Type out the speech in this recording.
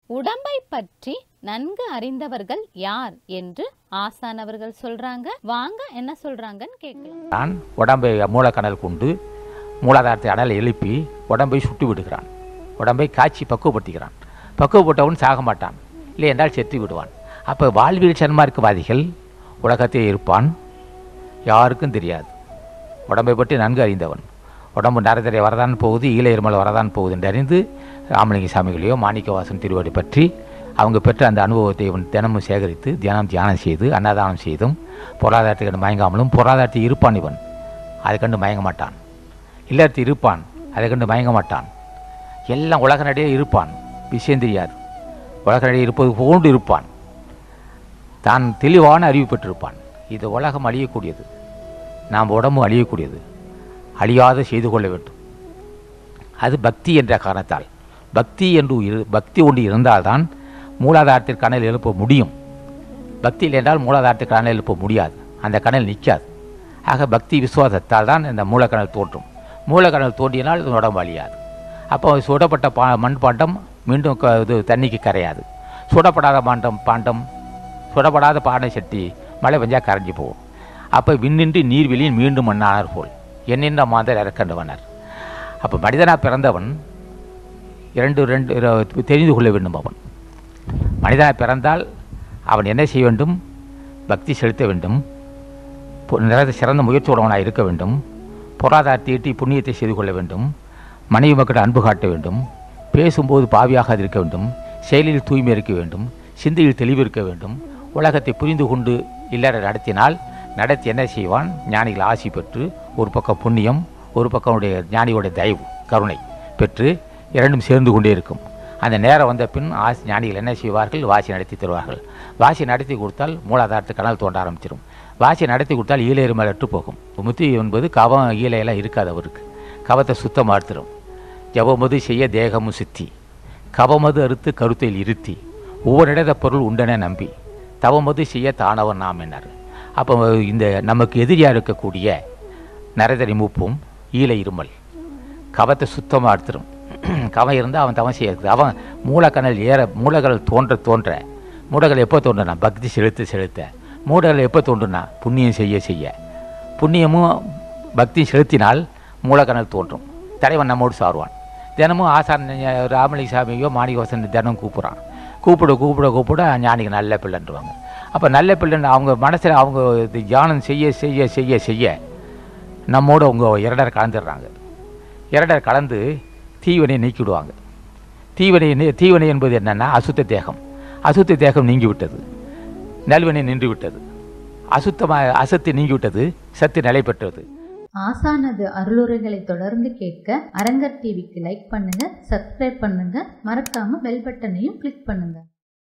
உடம்பை பற்றி நன்கு அறிந்தவர்கள் யார் என்று ஆசான் அவர்கள் சொல்றாங்க வாங்க என்ன சொல்றாங்கன்னு கேட்கலாம் தான் உடம்பை மூலக்கணல் கொண்டு மூலாதாரத்தை அனலை எழுப்பி உடம்பை சுட்டு விடுகிறான் உடம்பை காய்ச்சி பக்குவப்படுத்துகிறான் பக்குவப்பட்டவன் சாக மாட்டான் இல்லை என்றால் செத்து விடுவான் அப்போ வாழ்வியல் சன்மார்க்கவாதிகள் உலகத்தில் இருப்பான் யாருக்கும் தெரியாது உடம்பை பற்றி நன்கு அறிந்தவன் உடம்பு நரதரை வரதான் போகுது ஈழ இருமல் வரதான் போகுது என்று அறிந்து ராமலிங்க சாமிகளையோ மாணிக்கவாசன் திருவடி பற்றி அவங்க பெற்ற அந்த அனுபவத்தை இவன் தினமும் சேகரித்து தினம் தியானம் செய்து அன்னதானம் செய்தும் பொருளாதாரத்தை கண்டு மயங்காமலும் பொருளாதாரத்தை இருப்பான் இவன் அதை கண்டு மயங்க மாட்டான் இல்லறத்தை இருப்பான் அதை கண்டு மயங்க மாட்டான் எல்லாம் உலக நடையே இருப்பான் விஷயம் தெரியாது உலக நடையே இருப்பது போன்று இருப்பான் தான் தெளிவான அறிவு பெற்றிருப்பான் இது உலகம் அழியக்கூடியது நாம் உடம்பு அழியக்கூடியது அழியாத செய்து கொள்ள வேண்டும் அது பக்தி என்ற காரணத்தால் பக்தி என்று இரு பக்தி ஒன்று இருந்தால்தான் மூலாதாரத்திற்கு கணல் எழுப்ப முடியும் பக்தி இல்லை என்றால் மூலாதாரத்திற்கு கணல் எழுப்ப முடியாது அந்த கணல் நிற்காது ஆக பக்தி விசுவாசத்தால் தான் இந்த மூலக்கணல் தோன்றும் மூலக்கணல் தோன்றினால் இது உடம்பு அழியாது அப்போ சுடப்பட்ட பா மண் பாண்டம் மீண்டும் க இது தண்ணிக்கு கரையாது சுடப்படாத பாண்டம் பாண்டம் சுடப்படாத பானை சட்டி மழை பெஞ்சா கரைஞ்சி போகும் அப்போ விண்ணின்றி நீர்வெளியில் மீண்டும் மண்ணானார் போல் எண்ணின்ற மாதர் இறக்கண்டவனர் அப்போ மனிதனாக பிறந்தவன் இரண்டு ரெண்டு இர- தெரிந்து கொள்ள வேண்டும் அவன் மனிதனாக பிறந்தால் அவன் என்ன செய்ய வேண்டும் பக்தி செலுத்த வேண்டும் பொ- நிறைய சிறந்த முயற்சியுள்ளவனாக இருக்க வேண்டும் பொருளாதாரத்தை ஈட்டி புண்ணியத்தை செய்து கொள்ள வேண்டும் மனைவி மக்கள் அன்பு காட்ட வேண்டும் பேசும்போது பாவியாக இருக்க வேண்டும் செயலில் தூய்மை இருக்க வேண்டும் சிந்தையில் தெளிவு இருக்க வேண்டும் உலகத்தை புரிந்து கொண்டு இல்லற நடத்தினால் நடத்தி என்ன செய்வான் ஞானிகள் ஆசி பெற்று ஒரு பக்கம் புண்ணியம் ஒரு பக்கம் உடைய ஞானியோட தயவு கருணை பெற்று இரண்டும் சேர்ந்து கொண்டே இருக்கும் அந்த நேரம் வந்த பின் ஆசி ஞானிகள் என்ன செய்வார்கள் வாசி நடத்தி தருவார்கள் வாசி நடத்தி கொடுத்தால் மூலாதாரத்து கனல் தோண்ட ஆரம்பிச்சிடும் வாசி நடத்தி கொடுத்தால் ஈழையர் மேலே அற்று போகும் முத்தி என்பது கவம் ஈழையெல்லாம் இருக்காது அவருக்கு கவத்தை சுத்தமாக எடுத்துரும் ஜபமது செய்ய தேகமும் சித்தி கவமது அறுத்து கருத்தில் இருத்தி ஒவ்வொரு பொருள் உண்டென நம்பி தவமது செய்ய தானவன் நாம் என்னார் அப்போ இந்த நமக்கு எதிரியாக இருக்கக்கூடிய நரதரி மூப்பும் ஈழை இருமல் கவத்தை சுத்தமாக எடுத்துரும் கவம் இருந்தால் அவன் தவம் செய்ய அவன் மூலக்கணல் ஏற மூலக்கணல் தோன்ற தோன்ற மூலக்கணல் எப்போ தோன்றுனா பக்தி செலுத்த செலுத்த மூலக்கணல் எப்போ தோன்றுனா புண்ணியம் செய்ய செய்ய புண்ணியமும் பக்தி செலுத்தினால் மூலக்கணல் தோன்றும் தலைவன் நம்மோடு சாருவான் தினமும் ஆசான் ராமலிங்க சாமியோ மாணிகவாசன் தினம் கூப்பிட்றான் கூப்பிட கூப்பிட கூப்பிட ஞானிக்கு நல்ல பிள்ளைன்றுவாங்க அப்போ நல்ல பிள்ளைன்னு அவங்க மனசில் அவங்க இது தியானம் செய்ய செய்ய செய்ய செய்ய நம்மோடு அவங்க இரடர் கலந்துடுறாங்க இரடர் கலந்து தீவனை நீக்கிவிடுவாங்க தீவனை நி- தீவனை என்பது என்னென்னா அசுத்த தேகம் அசுத்த தேகம் நீங்கிவிட்டது நல்வினை நின்று விட்டது அசுத்தமாக அசத்து நீங்கிவிட்டது சத்து நிலை பெற்றது ஆசானது அருளுரைகளை தொடர்ந்து கேட்க அரங்கர் டிவிக்கு லைக் பண்ணுங்க சப்ஸ்கிரைப் பண்ணுங்க மறக்காம பெல் பட்டனையும் கிளிக் பண்ணுங்க